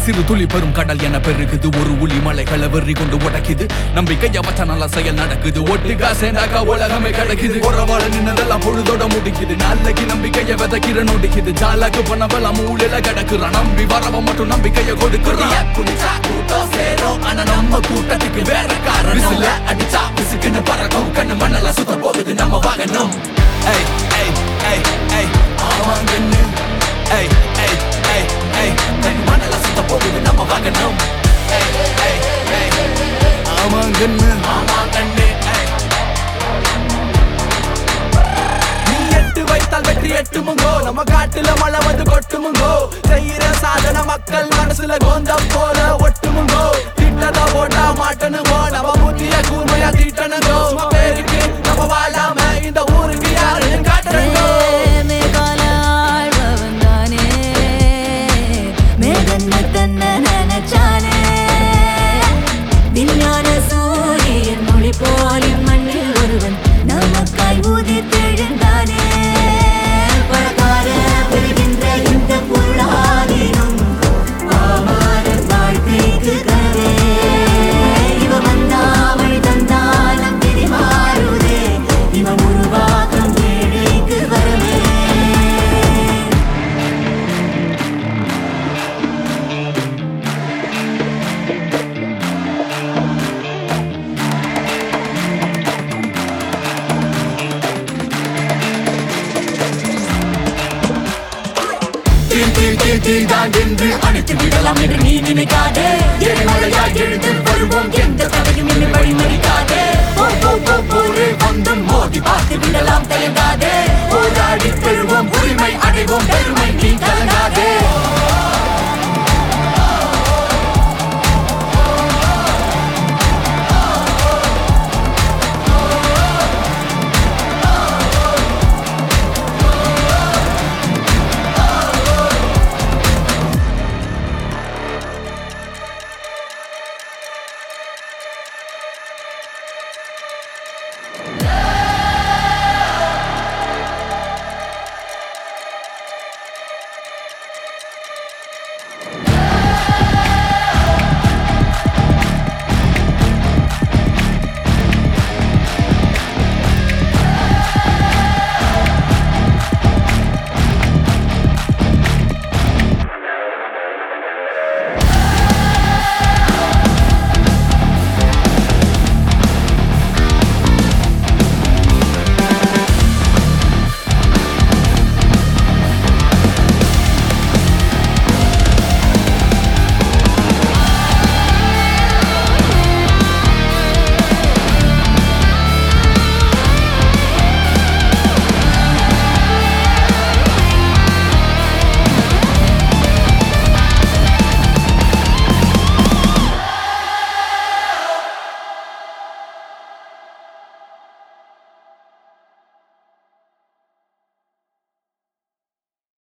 சிறு துளி பெரும் கடல் என பெருகுது ஒரு உளி மலைகளை வெறி கொண்டு உடைக்குது நம்பிக்கைய வச்ச நல்ல செயல் நடக்குது ஒட்டுக்கா சேர்ந்தாக்கா உலகமே கிடைக்குது உறவாட நின்னதெல்லாம் பொழுதோட முடிக்குது நாளைக்கு நம்பிக்கைய விதைக்கிற நொடிக்குது ஜாலாக்கு பண்ணவெல்லாம் மூலையில கிடக்குறான் நம்பி வரவ மட்டும் நம்பிக்கைய கொடுக்குறான் குடிச்சா கூட்டம் சேரும் ஆனா நம்ம கூட்டத்துக்கு வேற காரணம் விசில அடிச்சா விசுக்குன்னு பறக்கும் கண்ணு மண்ணெல்லாம் சுத்த போகுது நம்ம வாகனம் ஏய் ஏய் ஏய் ஏய் ஆமாங்கன்னு ஏய் ஏய் ஏய் ஏய் கண்ணு மண்ணெல்லாம் சுத்த போகுது நம்ம வாகனம் ஏய் ஏய் ஏய் ஆமாங்கன்னு ஆமாங்கன்னு ஏய் நீ எட்டு வைத்தால் வெற்றி எட்டுமுங்கோ நம்ம காட்டுல மழை வந்து கொட்டுமுங்கோ செய்யற சாதனை மக்கள் மனசுல கோந்தம் போல ஒட்டுமுங்கோ திட்டத ஓட்டா மாட்டனுங்கோ நம்ம புத்திய கூர்மையா தீட்டனுங்கோ சும்மா பேருக்கு நம்ம வாழாம இந்த ஊருக்கு யாருன்னு காட்டணுங்கோ மேகால ஆழ்பவன் தானே மேகன்ன தன்ன நினைச்சானே விஞ்ஞான சூரியன் மொழி போல் மண்ணில் ஒருவன் நமக்காய் ஊதி தெழுந்தானே பழக்கார பெறுகின்ற இந்த பொருளாதீனம் ஆமார வாழ்க்கைக்கு கனவே இவன் வந்தாமல் தந்தாலும் விதி மாறுதே இவன் உருவாக்கம் ஏழைக்கு வரவே தீ தீ தீ தீ தான் என்று அணைத்து விடலாம் என்று நீ நினைக்காதே எரிமலையாய் எழுந்து வருவோம் எந்த தடையும் என்னை வழிமறிக்காதே போ போ போ